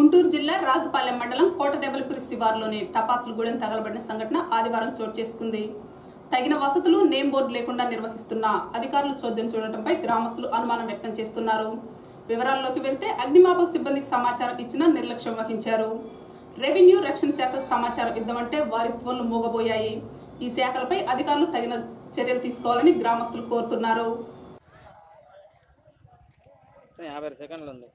గుంటూరు జిల్లా రాజుపాలెం మండలం కోటడెబలపురి శివార్లోని టపాసులు గూడెం తగలబడిన సంఘటన ఆదివారం చోటు చేసుకుంది తగిన వసతులు నేమ్ బోర్డు లేకుండా నిర్వహిస్తున్న అధికారులు చోద్యం చూడటంపై గ్రామస్తులు అనుమానం వ్యక్తం చేస్తున్నారు వివరాల్లోకి వెళ్తే అగ్నిమాపక సిబ్బందికి సమాచారం ఇచ్చినా నిర్లక్ష్యం వహించారు రెవెన్యూ రక్షణ శాఖకు సమాచారం ఇద్దామంటే వారి ఫోన్లు మూగబోయాయి ఈ శాఖలపై అధికారులు తగిన చర్యలు తీసుకోవాలని గ్రామస్తులు కోరుతున్నారు యాభై సెకండ్లు ఉంది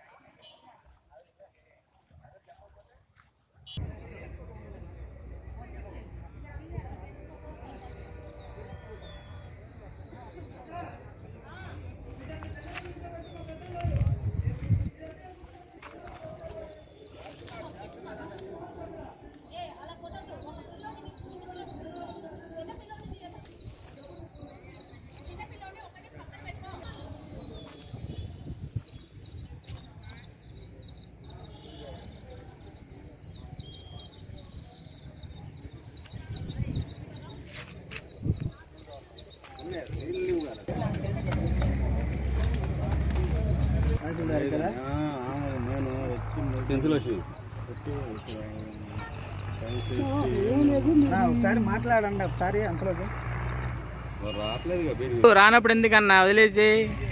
ఒకసారి మాట్లాడండి ఒకసారి అంతలోకి రానప్పుడు ఎందుకన్నా వదిలేసి